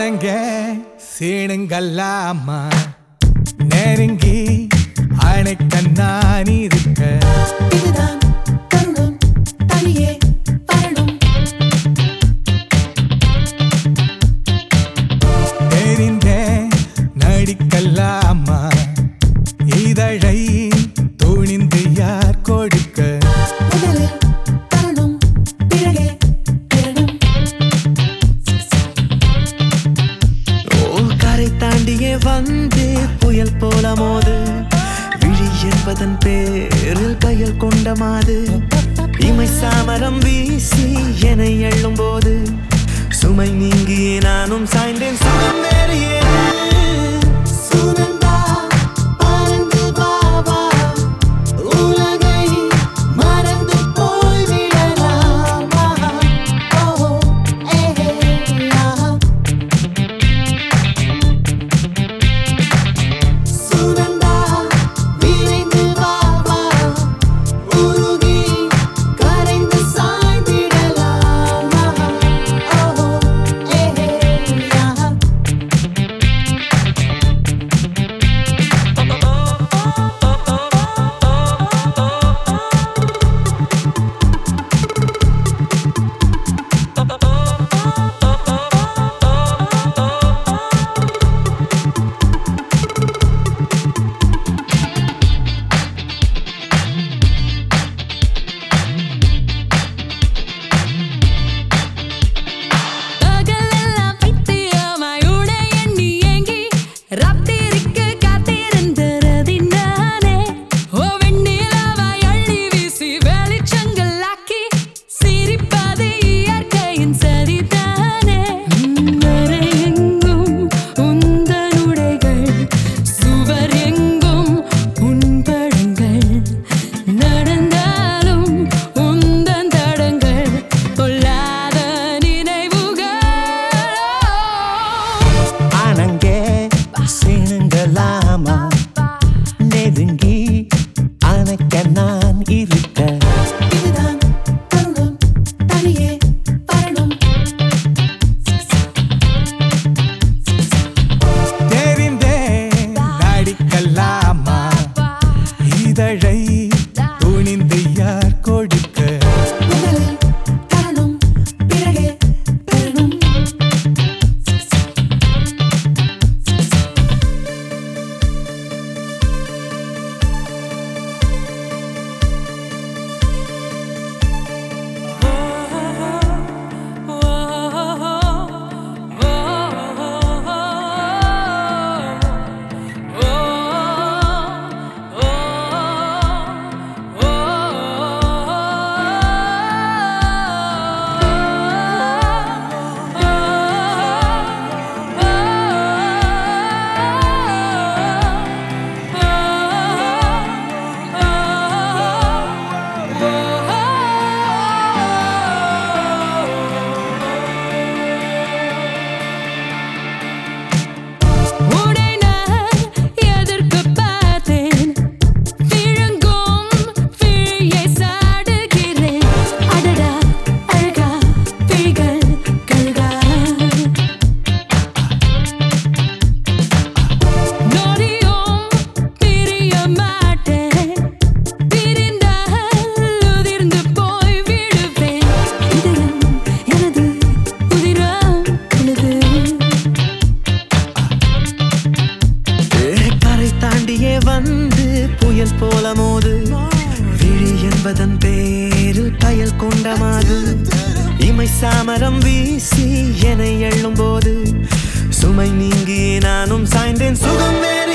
ஆனங்க சீனுங்கல்லாமா நெருங்கி அணைக்க நான் இருக்க இதுதான் தருணம் தனியே வரணும் தெரிந்த நடிக்கல்லாமா இதழை துணிந்து யார் கொடுக்க முதலில் தரணும் பிறகே பெறணும் ஓ கரை தாண்டியே வந்து புயல் போல மோது விழி என்பதன் பேரில் கையில் கொண்ட மாது இமை சாமரம் வீசி என எள்ளும் போது சுமை நீங்கியே நானும் சாய்ந்தேன் சுகம் வேறு ஏது? சுனந்தா பறந்து வா வா உலகை மறந்து போய்விடலாமா ஓ ஏ ஆ சுனந்தா விரைந்து வா வா உருகி கரைந்து சாய்ந்திடலாமா ஓ ஏ ஆ பகலெல்லாம் பைத்தியமாய் உடை எண்ணி ஏங்கி ராத்திரிக்கு காத்திருந்தது நானே. ஓ வெண்ணிலாவாய் அள்ளி வீசி வெளிச்சங்களாக்கி சிரிப்பது இயற்கையின் சரிதானே. வரை எங்கும் உந்தன் உடைகள், சுவர் எங்கும் உன் படங்கள். நடந்தாலும் உந்தன் தடங்கள் பொல்லாத நினைவுகள் ஆனங்கே சீனுங்களாமா நெருங்கி அணைக்க நான் இருக்க இதுதான் தருணம் தனியே வரணும் தெரிந்தே நடிக்கல்லாமா இதழை துணிந்து யார் கொடுக்க முதலில் தரணும் பிறகே பெறணும் உடை நான் எதற்குப் பார்த்தேன் விழுங்கும் விழியை சாடுகிறேன் அடடா அழகா விழிகள் கழுகா நொடியும் பிரிய மாட்டேன் பிரிந்தால் உதிர்ந்து போய் விடுவேன் இதயம் எனது உதிரம் உனது ஏ, கரை தாண்டியே வந்து புயல் போல மோது விழி என்பதன் பேரில் பயல் கொண்ட மாது இமை சாமரம் வீசி என எள்ளும் போது சுமை நீங்கியே நானும் சாய்ந்தேன் சுகம் வேறு